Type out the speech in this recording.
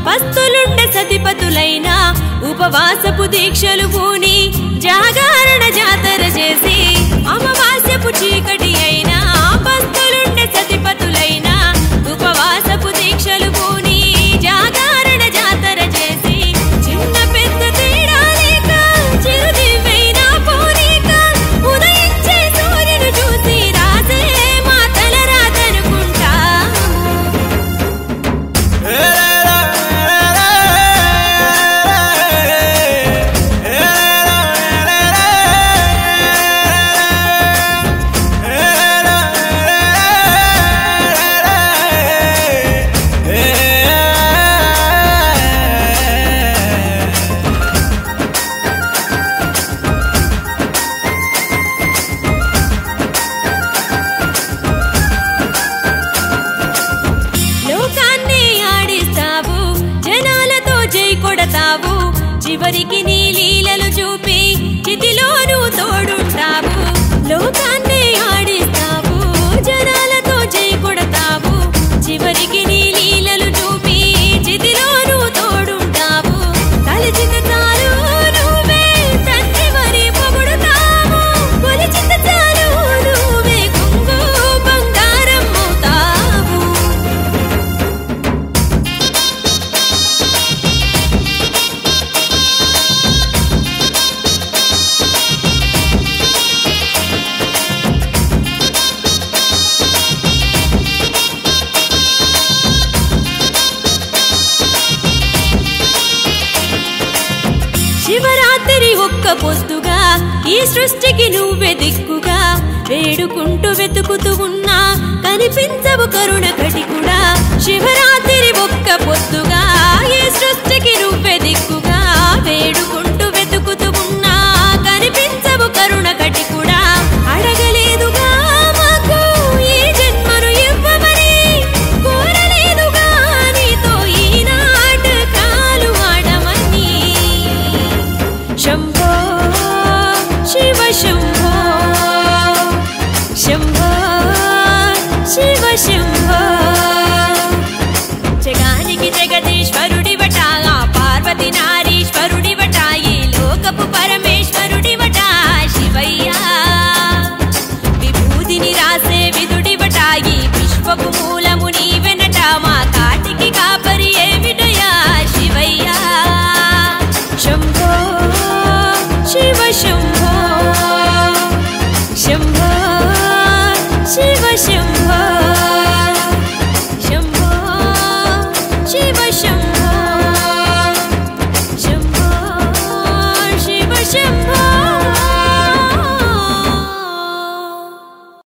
పస్తులుండ సతిపతులైన ఉపవాసపు దీక్షలు పూని జాగారణ జాతర చేసి అమావాస్యపు చీకటి అయినా పస్తులుండ సతిపతులైన ఉపవాసపు దీక్షలు పూని జాగారణ జాతర చేసి చిన్న పెద్ద తేడా లేక చిరుదివ్వైన పోనీక ఉదయించే సూర్యుని చూసి రాసే మా తల రాతనుకుంటా లోకాన్ని ఆడిస్తావు జనాలతో జై కొడతావు చివరికి నీ లీలలు చూపి చితిలోనూ తోడుంటావు లోకాన్ని ఆడిస్తావు జనాలతో జై కొడతావు చివరికి నీ లీలలు చూపి చితిలోనూ తోడుంటావు తలచిన చాలు నువ్వే తండ్రి మరి పొగుడుతావు కొలిచిన చాలు నువ్వే కొంగు బంగారం అవుతావు శివరాత్రి ఒక్క పొద్దుగా ఈ సృష్టికి నువ్వే దిక్కుగా వేడుకుంటూ వెతుకుతూ ఉన్నా కనిపించవు కరుణ కటికుడా శివరాత్రి ఒక్క పొద్దుగా